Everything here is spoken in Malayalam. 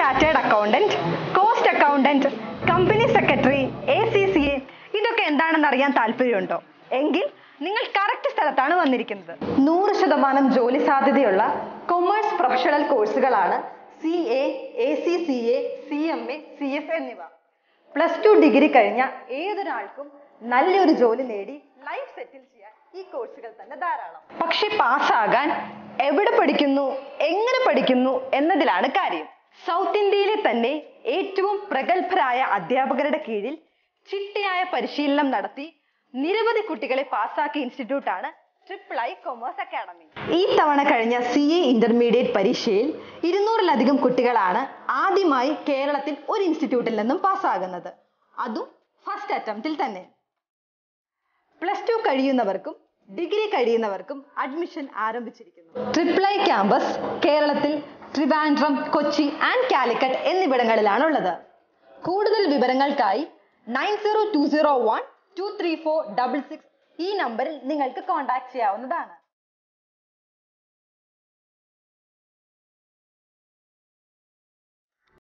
chartered accountant cost accountant company secretary A C C A ഇതൊക്കെ എന്താണെന്ന് അറിയാൻ താല്പര്യമുണ്ടോ എങ്കിൽ നിങ്ങൾ കറക്റ്റ് സ്ഥലത്താണ് വന്നിരിക്കുന്നത് നൂറ് ശതമാനം ജോലി സാധ്യതയുള്ള കൊമേഴ്സ് പ്രൊഫഷണൽ കോഴ്സുകളാണ് C A A C C A C M A C F എന്നിവ പ്ലസ് ടു ഡിഗ്രി കഴിഞ്ഞ ഏതൊരാൾക്കും നല്ലൊരു ജോലി നേടി ലൈഫ് സെറ്റിൽ ചെയ്യാൻ ഈ കോഴ്സുകൾ തന്നെ ധാരാളം പക്ഷെ പാസ്സാകാൻ എവിടെ പഠിക്കുന്നു എങ്ങനെ പഠിക്കുന്നു എന്നതിലാണ് കാര്യം സൗത്ത് ഇന്ത്യയിലെ തന്നെ ഏറ്റവും പ്രഗത്ഭരായ അധ്യാപകരുടെ കീഴിൽ ചിട്ടയായ പരിശീലനം നടത്തി നിരവധി കുട്ടികളെ പാസ്സാക്കിയ ഇൻസ്റ്റിറ്റ്യൂട്ടാണ് ട്രിപ്പിൾ ഐ കൊമേഴ്സ് അക്കാഡമി ഈ തവണ കഴിഞ്ഞ സി എ ഇന്റർമീഡിയറ്റ് പരീക്ഷയിൽ ഇരുന്നൂറിലധികം കുട്ടികളാണ് ആദ്യമായി കേരളത്തിൽ ഒരു ഇൻസ്റ്റിറ്റ്യൂട്ടിൽ നിന്നും പാസ്സാകുന്നത് അതും ഫസ്റ്റ് അറ്റംപ്റ്റിൽ തന്നെ പ്ലസ് ടു കഴിയുന്നവർക്കും ഡിഗ്രി കഴിയുന്നവർക്കും അഡ്മിഷൻ ആരംഭിച്ചിരിക്കുന്നു ട്രിപ്പിൾ ഐ ക്യാമ്പസ് കേരളത്തിൽ ട്രിവാൻഡ്രം കൊച്ചി ആൻഡ് കാലിക്കറ്റ് എന്നിവിടങ്ങളിലാണ് ഉള്ളത് കൂടുതൽ വിവരങ്ങൾക്കായി nine zero two zero one two three four double six ഈ നമ്പറിൽ നിങ്ങൾക്ക് കോൺടാക്ട് ചെയ്യാവുന്നതാണ്